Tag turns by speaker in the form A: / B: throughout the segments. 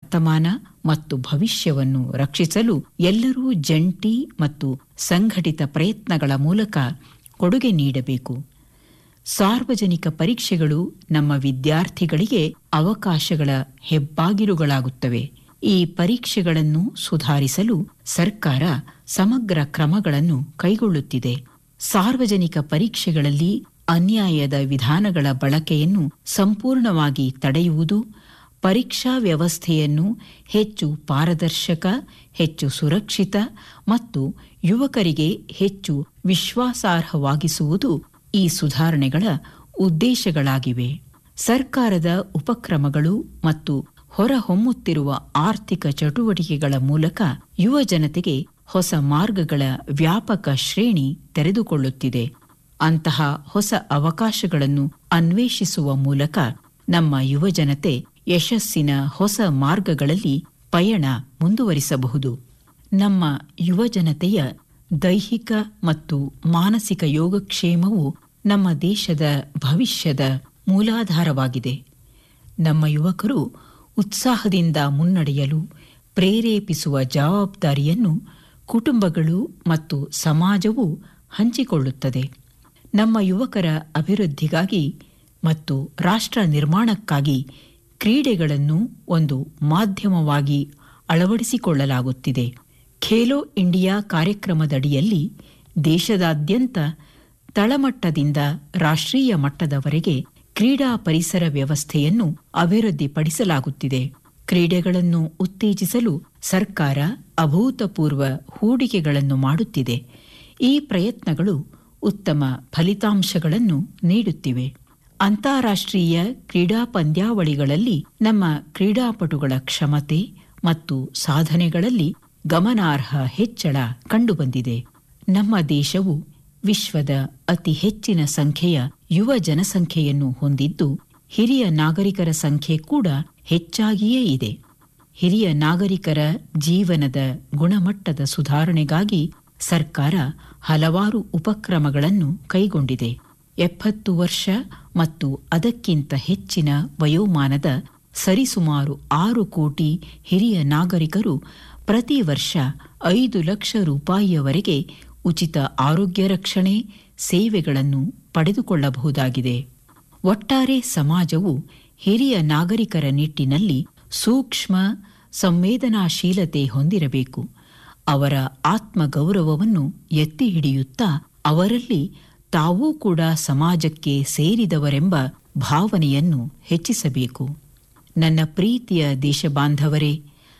A: ವರ್ತಮಾನ ಮತ್ತು ಭವಿಷ್ಯವನ್ನು ರಕ್ಷಿಸಲು ಎಲ್ಲರೂ ಜಂಟಿ ಮತ್ತು ಸಂಘಟಿತ ಪ್ರಯತ್ನಗಳ ಮೂಲಕ ಕೊಡುಗೆ ನೀಡಬೇಕು ಸಾರ್ವಜನಿಕ ಪರೀಕ್ಷೆಗಳು ನಮ್ಮ ವಿದ್ಯಾರ್ಥಿಗಳಿಗೆ ಅವಕಾಶಗಳ ಹೆಬ್ಬಾಗಿಲುಗಳಾಗುತ್ತವೆ ಈ ಪರೀಕ್ಷೆಗಳನ್ನು ಸುಧಾರಿಸಲು ಸರ್ಕಾರ ಸಮಗ್ರ ಕ್ರಮಗಳನ್ನು ಕೈಗೊಳ್ಳುತ್ತಿದೆ ಸಾರ್ವಜನಿಕ ಪರೀಕ್ಷೆಗಳಲ್ಲಿ ಅನ್ಯಾಯದ ವಿಧಾನಗಳ ಬಳಕೆಯನ್ನು ಸಂಪೂರ್ಣವಾಗಿ ತಡೆಯುವುದು ಪರೀಕ್ಷಾ ವ್ಯವಸ್ಥೆಯನ್ನು ಹೆಚ್ಚು ಪಾರದರ್ಶಕ ಹೆಚ್ಚು ಸುರಕ್ಷಿತ ಮತ್ತು ಯುವಕರಿಗೆ ಹೆಚ್ಚು ವಿಶ್ವಾಸಾರ್ಹವಾಗಿಸುವುದು ಈ ಸುಧಾರಣೆಗಳ ಉದ್ದೇಶಗಳಾಗಿವೆ ಸರ್ಕಾರದ ಉಪಕ್ರಮಗಳು ಮತ್ತು ಹೊರಹೊಮ್ಮುತ್ತಿರುವ ಆರ್ಥಿಕ ಚಟುವಟಿಕೆಗಳ ಮೂಲಕ ಯುವ ಜನತೆಗೆ ಹೊಸ ಮಾರ್ಗಗಳ ವ್ಯಾಪಕ ಶ್ರೇಣಿ ತೆರೆದುಕೊಳ್ಳುತ್ತಿದೆ ಅಂತಹ ಹೊಸ ಅವಕಾಶಗಳನ್ನು ಅನ್ವೇಷಿಸುವ ಮೂಲಕ ನಮ್ಮ ಯುವಜನತೆ ಯಶಸ್ಸಿನ ಹೊಸ ಮಾರ್ಗಗಳಲ್ಲಿ ಪಯಣ ಮುಂದುವರಿಸಬಹುದು ನಮ್ಮ ಯುವಜನತೆಯ ದೈಹಿಕ ಮತ್ತು ಮಾನಸಿಕ ಯೋಗಕ್ಷೇಮವು ನಮ್ಮ ದೇಶದ ಭವಿಷ್ಯದ ಮೂಲಾಧಾರವಾಗಿದೆ ನಮ್ಮ ಯುವಕರು ಉತ್ಸಾಹದಿಂದ ಮುನ್ನಡೆಯಲು ಪ್ರೇರೇಪಿಸುವ ಜವಾಬ್ದಾರಿಯನ್ನು ಕುಟುಂಬಗಳು ಮತ್ತು ಸಮಾಜವು ಹಂಚಿಕೊಳ್ಳುತ್ತದೆ ನಮ್ಮ ಯುವಕರ ಅಭಿವೃದ್ಧಿಗಾಗಿ ಮತ್ತು ರಾಷ್ಟ್ರ ನಿರ್ಮಾಣಕ್ಕಾಗಿ ಕ್ರೀಡೆಗಳನ್ನು ಒಂದು ಮಾಧ್ಯಮವಾಗಿ ಅಳವಡಿಸಿಕೊಳ್ಳಲಾಗುತ್ತಿದೆ ಖೇಲೋ ಇಂಡಿಯಾ ಕಾರ್ಯಕ್ರಮದಡಿಯಲ್ಲಿ ದೇಶದಾದ್ಯಂತ ತಳಮಟ್ಟದಿಂದ ರಾಷ್ಟ್ರೀಯ ಮಟ್ಟದವರೆಗೆ ಕ್ರೀಡಾ ಪರಿಸರ ವ್ಯವಸ್ಥೆಯನ್ನು ಅಭಿವೃದ್ಧಿಪಡಿಸಲಾಗುತ್ತಿದೆ ಕ್ರೀಡೆಗಳನ್ನು ಉತ್ತೇಜಿಸಲು ಸರ್ಕಾರ ಅಭೂತಪೂರ್ವ ಹೂಡಿಕೆಗಳನ್ನು ಮಾಡುತ್ತಿದೆ ಈ ಪ್ರಯತ್ನಗಳು ಉತ್ತಮ ಫಲಿತಾಂಶಗಳನ್ನು ನೀಡುತ್ತಿವೆ ಅಂತಾರಾಷ್ಟ್ರೀಯ ಕ್ರೀಡಾ ಪಂದ್ಯಾವಳಿಗಳಲ್ಲಿ ನಮ್ಮ ಕ್ರೀಡಾಪಟುಗಳ ಕ್ಷಮತೆ ಮತ್ತು ಸಾಧನೆಗಳಲ್ಲಿ ಗಮನಾರ್ಹ ಹೆಚ್ಚಳ ಕಂಡುಬಂದಿದೆ ನಮ್ಮ ದೇಶವು ವಿಶ್ವದ ಅತಿ ಹೆಚ್ಚಿನ ಸಂಖ್ಯೆಯ ಯುವ ಜನಸಂಖ್ಯೆಯನ್ನು ಹೊಂದಿದ್ದು ಹಿರಿಯ ನಾಗರಿಕರ ಸಂಖ್ಯೆ ಕೂಡ ಹೆಚ್ಚಾಗಿಯೇ ಇದೆ ಹಿರಿಯ ನಾಗರಿಕರ ಜೀವನದ ಗುಣಮಟ್ಟದ ಸುಧಾರಣೆಗಾಗಿ ಸರ್ಕಾರ ಹಲವಾರು ಉಪಕ್ರಮಗಳನ್ನು ಕೈಗೊಂಡಿದೆ ಎಪ್ಪತ್ತು ವರ್ಷ ಮತ್ತು ಅದಕ್ಕಿಂತ ಹೆಚ್ಚಿನ ವಯೋಮಾನದ ಸರಿಸುಮಾರು ಆರು ಕೋಟಿ ಹಿರಿಯ ನಾಗರಿಕರು ಪ್ರತಿ ವರ್ಷ ಐದು ಲಕ್ಷ ರೂಪಾಯಿಯವರೆಗೆ ಉಚಿತ ಆರೋಗ್ಯ ರಕ್ಷಣೆ ಸೇವೆಗಳನ್ನು ಪಡೆದುಕೊಳ್ಳಬಹುದಾಗಿದೆ ಒಟ್ಟಾರೆ ಸಮಾಜವು ಹಿರಿಯ ನಾಗರಿಕರ ನಿಟ್ಟಿನಲ್ಲಿ ಸೂಕ್ಷ್ಮ ಸಂವೇದನಾಶೀಲತೆ ಹೊಂದಿರಬೇಕು ಅವರ ಆತ್ಮಗೌರವವನ್ನು ಎತ್ತಿ ಹಿಡಿಯುತ್ತಾ ಅವರಲ್ಲಿ ತಾವೂ ಕೂಡ ಸಮಾಜಕ್ಕೆ ಸೇರಿದವರೆಂಬ ಭಾವನೆಯನ್ನು ಹೆಚ್ಚಿಸಬೇಕು ನನ್ನ ಪ್ರೀತಿಯ ದೇಶಬಾಂಧವರೇ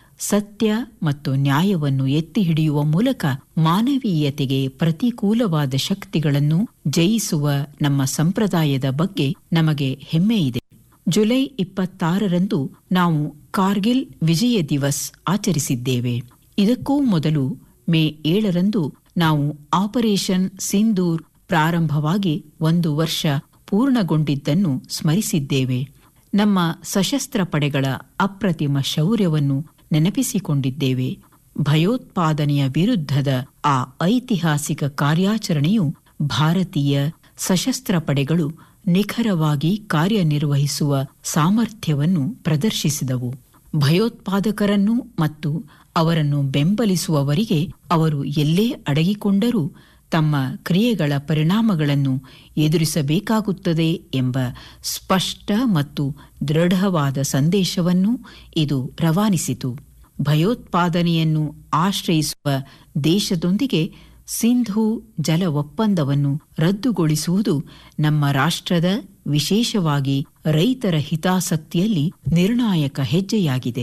A: ಸತ್ಯ ಮತ್ತು ನ್ಯಾಯವನ್ನು ಎತ್ತಿ ಹಿಡಿಯುವ ಮೂಲಕ ಮಾನವೀಯತೆಗೆ ಪ್ರತಿಕೂಲವಾದ ಶಕ್ತಿಗಳನ್ನು ಜಯಿಸುವ ನಮ್ಮ ಸಂಪ್ರದಾಯದ ಬಗ್ಗೆ ನಮಗೆ ಹೆಮ್ಮೆಯಿದೆ ಜುಲೈ ಇಪ್ಪತ್ತಾರರಂದು ನಾವು ಕಾರ್ಗಿಲ್ ವಿಜಯ ದಿವಸ್ ಆಚರಿಸಿದ್ದೇವೆ ಇದಕ್ಕೂ ಮೊದಲು ಮೇ ಏಳರಂದು ನಾವು ಆಪರೇಷನ್ ಸಿಂಧೂರ್ ಪ್ರಾರಂಭವಾಗಿ ಒಂದು ವರ್ಷ ಪೂರ್ಣಗೊಂಡಿದ್ದನ್ನು ಸ್ಮರಿಸಿದ್ದೇವೆ ನಮ್ಮ ಸಶಸ್ತ್ರ ಪಡೆಗಳ ಅಪ್ರತಿಮ ಶೌರ್ಯವನ್ನು ನೆನಪಿಸಿಕೊಂಡಿದ್ದೇವೆ ಭಯೋತ್ಪಾದನೆಯ ವಿರುದ್ಧದ ಆ ಐತಿಹಾಸಿಕ ಕಾರ್ಯಾಚರಣೆಯು ಭಾರತೀಯ ಸಶಸ್ತ್ರ ಪಡೆಗಳು ನಿಖರವಾಗಿ ಕಾರ್ಯನಿರ್ವಹಿಸುವ ಸಾಮರ್ಥ್ಯವನ್ನು ಪ್ರದರ್ಶಿಸಿದವು ಭಯೋತ್ಪಾದಕರನ್ನು ಮತ್ತು ಅವರನ್ನು ಬೆಂಬಲಿಸುವವರಿಗೆ ಅವರು ಎಲ್ಲೇ ಅಡಗಿಕೊಂಡರೂ ತಮ್ಮ ಕ್ರಿಯೆಗಳ ಪರಿಣಾಮಗಳನ್ನು ಎದುರಿಸಬೇಕಾಗುತ್ತದೆ ಎಂಬ ಸ್ಪಷ್ಟ ಮತ್ತು ದೃಢವಾದ ಸಂದೇಶವನ್ನು ಇದು ರವಾನಿಸಿತು ಭಯೋತ್ಪಾದನೆಯನ್ನು ಆಶ್ರಯಿಸುವ ದೇಶದೊಂದಿಗೆ ಸಿಂಧೂ ಜಲ ಒಪ್ಪಂದವನ್ನು ರದ್ದುಗೊಳಿಸುವುದು ನಮ್ಮ ರಾಷ್ಟ್ರದ ವಿಶೇಷವಾಗಿ ರೈತರ ಹಿತಾಸಕ್ತಿಯಲ್ಲಿ ನಿರ್ಣಾಯಕ ಹೆಜ್ಜೆಯಾಗಿದೆ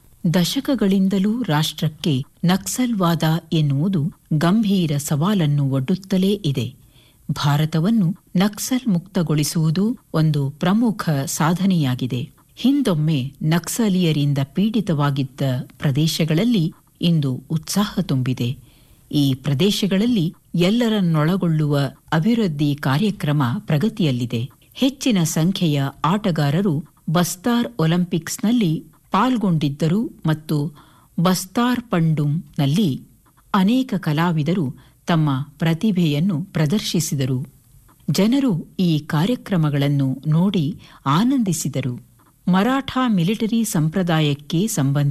A: ದಶಕಗಳಿಂದಲೂ ರಾಷ್ಟ್ರಕ್ಕೆ ನಕ್ಸಲ್ವಾದ ಎನ್ನುವುದು ಗಂಭೀರ ಸವಾಲನ್ನು ಒಡ್ಡುತ್ತಲೇ ಇದೆ ಭಾರತವನ್ನು ನಕ್ಸಲ್ ಮುಕ್ತಗೊಳಿಸುವುದು ಒಂದು ಪ್ರಮುಖ ಸಾಧನೆಯಾಗಿದೆ ಹಿಂದೊಮ್ಮೆ ನಕ್ಸಲೀಯರಿಂದ ಪೀಡಿತವಾಗಿದ್ದ ಪ್ರದೇಶಗಳಲ್ಲಿ ಇಂದು ಉತ್ಸಾಹ ತುಂಬಿದೆ ಈ ಪ್ರದೇಶಗಳಲ್ಲಿ ಎಲ್ಲರನ್ನೊಳಗೊಳ್ಳುವ ಅಭಿವೃದ್ಧಿ ಕಾರ್ಯಕ್ರಮ ಪ್ರಗತಿಯಲ್ಲಿದೆ ಹೆಚ್ಚಿನ ಸಂಖ್ಯೆಯ ಆಟಗಾರರು ಬಸ್ತಾರ್ ಒಲಿಂಪಿಕ್ಸ್ನಲ್ಲಿ ಪಾಲ್ಗೊಂಡಿದ್ದರು ಮತ್ತು ಬಸ್ತಾರ್ ಪಂಡುಂನಲ್ಲಿ ಅನೇಕ ಕಲಾವಿದರು ತಮ್ಮ ಪ್ರತಿಭೆಯನ್ನು ಪ್ರದರ್ಶಿಸಿದರು ಜನರು ಈ ಕಾರ್ಯಕ್ರಮಗಳನ್ನು ನೋಡಿ ಆನಂದಿಸಿದರು ಮರಾಠ ಮಿಲಿಟರಿ ಸಂಪ್ರದಾಯಕ್ಕೆ ಸಂಬಂಧ